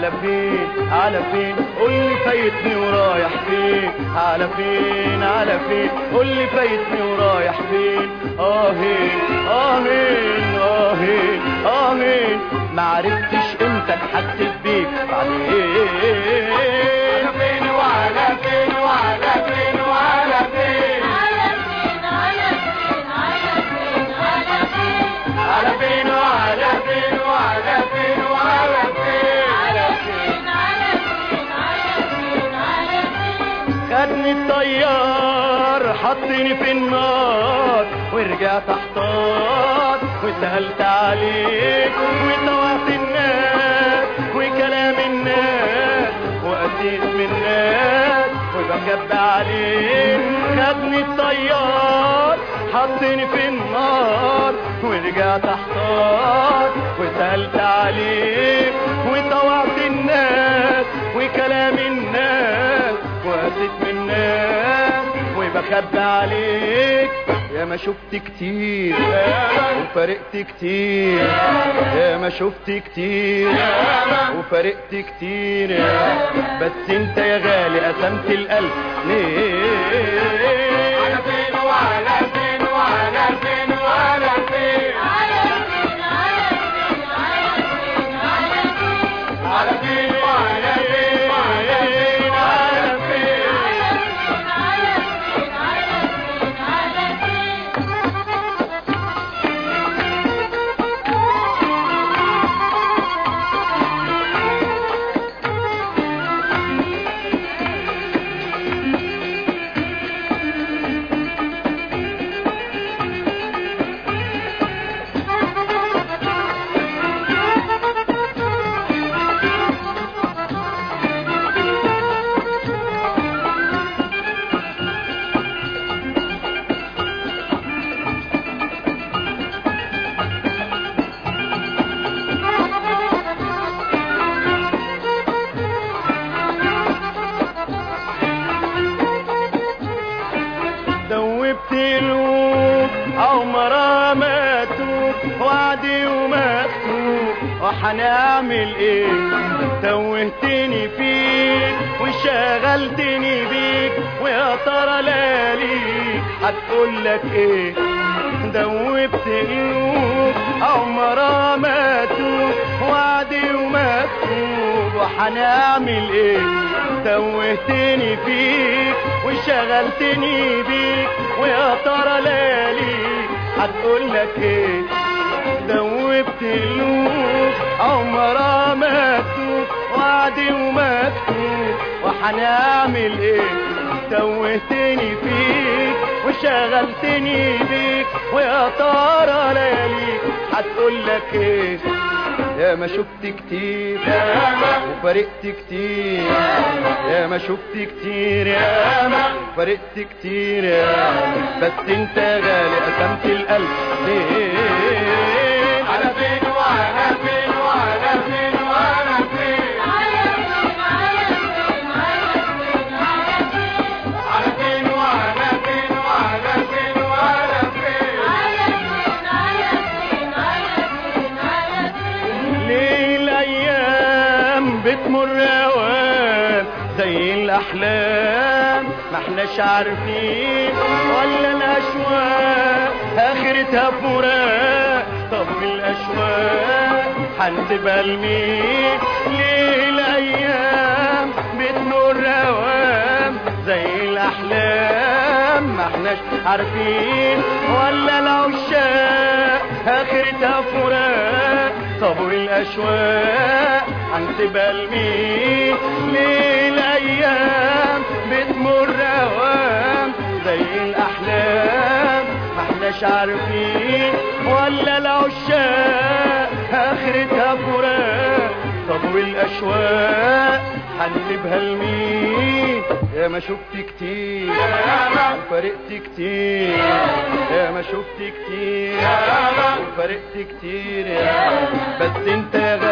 على فين على فين قول لي فايتني ورايح فين على فين على فين قول لي فايتني ورايح فين اهين اهين اهين اهين ما عرفتش امتى اتحسس بيك بعدين على فين وعلى فين وعلى فين وعلى فين على فين وعلى فين وعلى فين وعلى فين خدني الطيار حطني في النار ورجعت احتار وسألت عليك وطوعت الناس وكلام الناس وقسيت من الناس وبكب عليك خدني الطيار حطني في النار ورجعت احتار وسألت عليك وطوعت الناس وكلام الناس وقسيت من الناس وبخبي عليك يا ما شفت كتير وفرقت كتير يا ما شفت كتير وفرقت كتير بس انت يا غالي قسمت القلب ليه على فين وعلى فين وعلى فين وعلى فين على فين وعلى فين وعلى فين على فين دوبت القلوب عمرها ما توب وعدي ومكتوب وحنعمل ايه توهتني فيك وشغلتني بيك ويا ترى لاليك هتقولك ايه دوبت قلوب عمرها ما توب وعدي ومكتوب وحنعمل ايه توهتني فيك وشغلتني بيك ويا ترى لالي هتقولك ايه دوبت قلوب عمرها مكتوب وعدي ومكتوب وحنعمل ايه توهتني فيك وشغلتني بيك ويا ترى لالي هتقولك ايه يا ما شفت كتير يا ما وفرقت كتير يا ما شفت كتير يا ما وفرقت كتير يا ما بس انت غالي قسمت القلب ليه على فين وعلى فين وعلى فين وعلى فين على فين وعلى فين وعلى فين وعلى فين ليه الايام بتمر اوام زي الاحلام ما احناش عارفين ولا الاشواق اخرتها فراق طب الاشواق هنسيبها لمين ليه الايام بتمر اوام زي الاحلام ما احناش عارفين ولا العشاق اخرتها فراق طب الاشواق هنسيبها لمين ليه الايام بتمر اوام زي الاحلام ما احناش عارفين ولا العشاق اخرتها فراق طب والاشواق هنسيبها لمين يا ما شفت كتير يا ما وفرقت كتير يا ما شفت كتير يا ما وفرقت كتير يا ما بس انت يا غالي